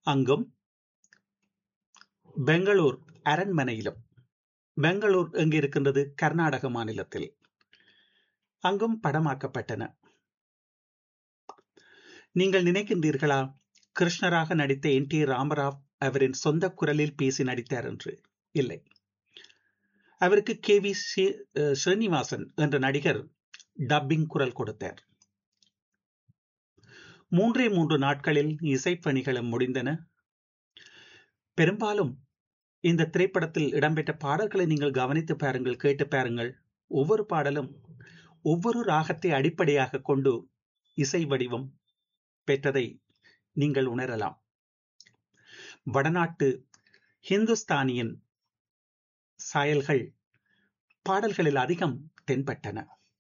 அங்கும் பெங்களூர் அரண்மனையிலும் பெங்களூர் எங்கு இருக்கின்றது கர்நாடக மாநிலத்தில் அங்கும் படமாக்கப்பட்டன நீங்கள் நினைக்கின்றீர்களா கிருஷ்ணராக நடித்த என் டி ராமராவ் அவரின் சொந்த குரலில் பேசி நடித்தார் என்று இல்லை அவருக்கு கே வி ஸ்ரீனிவாசன் என்ற நடிகர் டப்பிங் குரல் கொடுத்தார் மூன்றே மூன்று நாட்களில் இசைப்பணிகளும் முடிந்தன பெரும்பாலும் இந்த திரைப்படத்தில் இடம்பெற்ற பாடல்களை நீங்கள் கவனித்து பாருங்கள் கேட்டு பாருங்கள் ஒவ்வொரு பாடலும் ஒவ்வொரு ராகத்தை அடிப்படையாக கொண்டு இசை வடிவம் பெற்றதை நீங்கள் உணரலாம் வடநாட்டு ஹிந்துஸ்தானியின் சாயல்கள் பாடல்களில் அதிகம் தென்பட்டன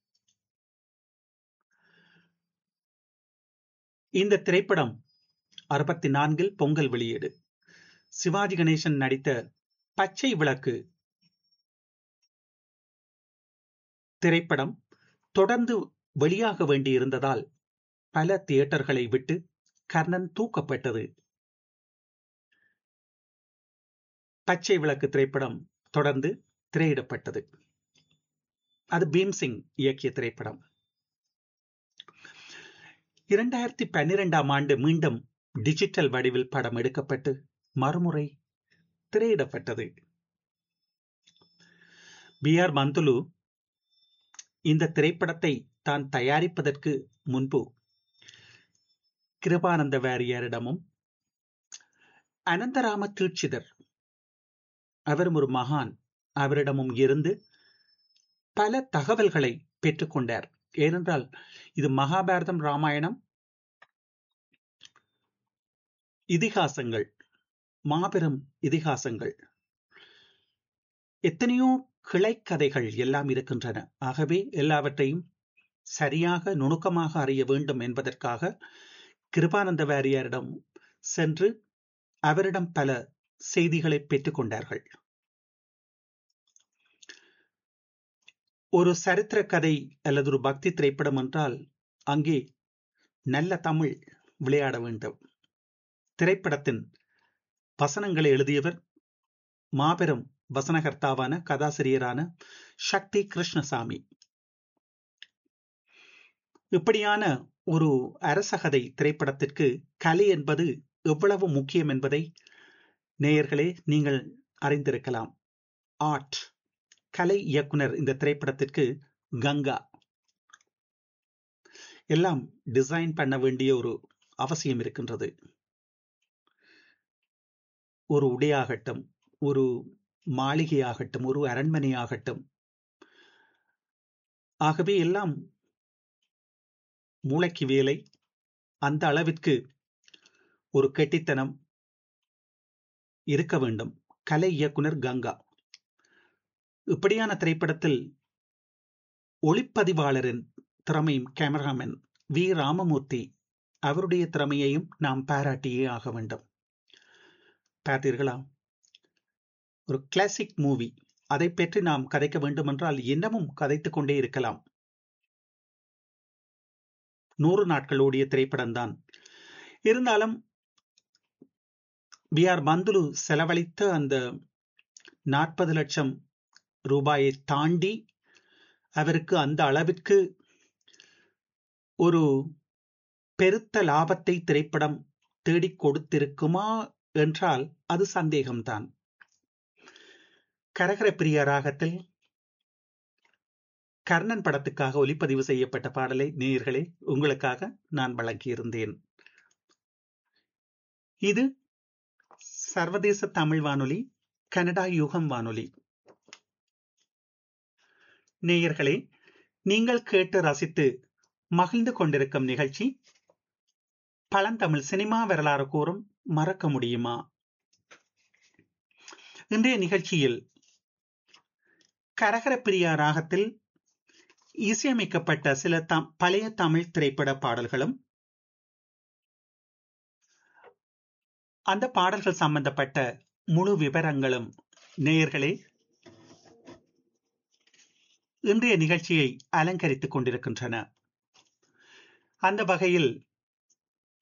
இந்த திரைப்படம் அறுபத்தி நான்கில் பொங்கல் வெளியீடு சிவாஜி கணேசன் நடித்த பச்சை விளக்கு திரைப்படம் தொடர்ந்து வெளியாக வேண்டியிருந்ததால் பல தியேட்டர்களை விட்டு கர்ணன் தூக்கப்பட்டது பச்சை விளக்கு திரைப்படம் தொடர்ந்து திரையிடப்பட்டது அது பீம்சிங் இயக்கிய திரைப்படம் இரண்டாயிரத்தி பன்னிரெண்டாம் ஆண்டு மீண்டும் டிஜிட்டல் வடிவில் படம் எடுக்கப்பட்டு மறுமுறை திரையிடப்பட்டது பி ஆர் மந்துலு இந்த திரைப்படத்தை தான் தயாரிப்பதற்கு முன்பு கிருபானந்த வாரியாரிடமும் அனந்தராம தீட்சிதர் அவரும் ஒரு மகான் அவரிடமும் இருந்து பல தகவல்களை பெற்றுக்கொண்டார் ஏனென்றால் இது மகாபாரதம் ராமாயணம் இதிகாசங்கள் மாபெரும் இதிகாசங்கள் எத்தனையோ கிளைக்கதைகள் எல்லாம் இருக்கின்றன ஆகவே எல்லாவற்றையும் சரியாக நுணுக்கமாக அறிய வேண்டும் என்பதற்காக கிருபானந்த வாரியாரிடம் சென்று அவரிடம் பல செய்திகளை பெற்றுக்கொண்டார்கள் ஒரு சரித்திர கதை அல்லது ஒரு பக்தி திரைப்படம் என்றால் அங்கே நல்ல தமிழ் விளையாட வேண்டும் திரைப்படத்தின் வசனங்களை எழுதியவர் மாபெரும் வசனகர்த்தாவான கதாசிரியரான சக்தி கிருஷ்ணசாமி இப்படியான ஒரு அரசகதை திரைப்படத்திற்கு கலை என்பது எவ்வளவு முக்கியம் என்பதை நேயர்களே நீங்கள் அறிந்திருக்கலாம் ஆர்ட் கலை இயக்குனர் இந்த திரைப்படத்திற்கு கங்கா எல்லாம் டிசைன் பண்ண வேண்டிய ஒரு அவசியம் இருக்கின்றது ஒரு உடையாகட்டும் ஒரு மாளிகையாகட்டும் ஒரு அரண்மனையாகட்டும் ஆகவே எல்லாம் மூளைக்கு வேலை அந்த அளவிற்கு ஒரு கெட்டித்தனம் இருக்க வேண்டும் கலை இயக்குனர் கங்கா இப்படியான திரைப்படத்தில் ஒளிப்பதிவாளரின் திறமையும் கேமராமேன் வி ராமமூர்த்தி அவருடைய திறமையையும் நாம் பாராட்டியே ஆக வேண்டும் பார்த்தீர்களா ஒரு கிளாசிக் மூவி அதை பற்றி நாம் கதைக்க வேண்டும் என்றால் இன்னமும் கதைத்துக் கொண்டே இருக்கலாம் நூறு நாட்கள் ஓடிய திரைப்படம் தான் இருந்தாலும் பி ஆர் பந்துலு செலவழித்த அந்த நாற்பது லட்சம் ரூபாயை தாண்டி அவருக்கு அந்த அளவிற்கு ஒரு பெருத்த லாபத்தை திரைப்படம் தேடிக் கொடுத்திருக்குமா என்றால் அது சந்தேகம்தான் கரகர பிரிய ராகத்தில் கர்ணன் படத்துக்காக ஒலிப்பதிவு செய்யப்பட்ட பாடலை நேயர்களே உங்களுக்காக நான் வழங்கியிருந்தேன் இது சர்வதேச தமிழ் வானொலி கனடா யுகம் வானொலி நேயர்களே நீங்கள் கேட்டு ரசித்து மகிழ்ந்து கொண்டிருக்கும் நிகழ்ச்சி பழந்தமிழ் சினிமா வரலாறு கூறும் மறக்க முடியுமா இன்றைய நிகழ்ச்சியில் கரகர பிரியா ராகத்தில் இசையமைக்கப்பட்ட சில தம் பழைய தமிழ் திரைப்பட பாடல்களும் அந்த பாடல்கள் சம்பந்தப்பட்ட முழு விவரங்களும் நேயர்களே இன்றைய நிகழ்ச்சியை அலங்கரித்துக் கொண்டிருக்கின்றன அந்த வகையில்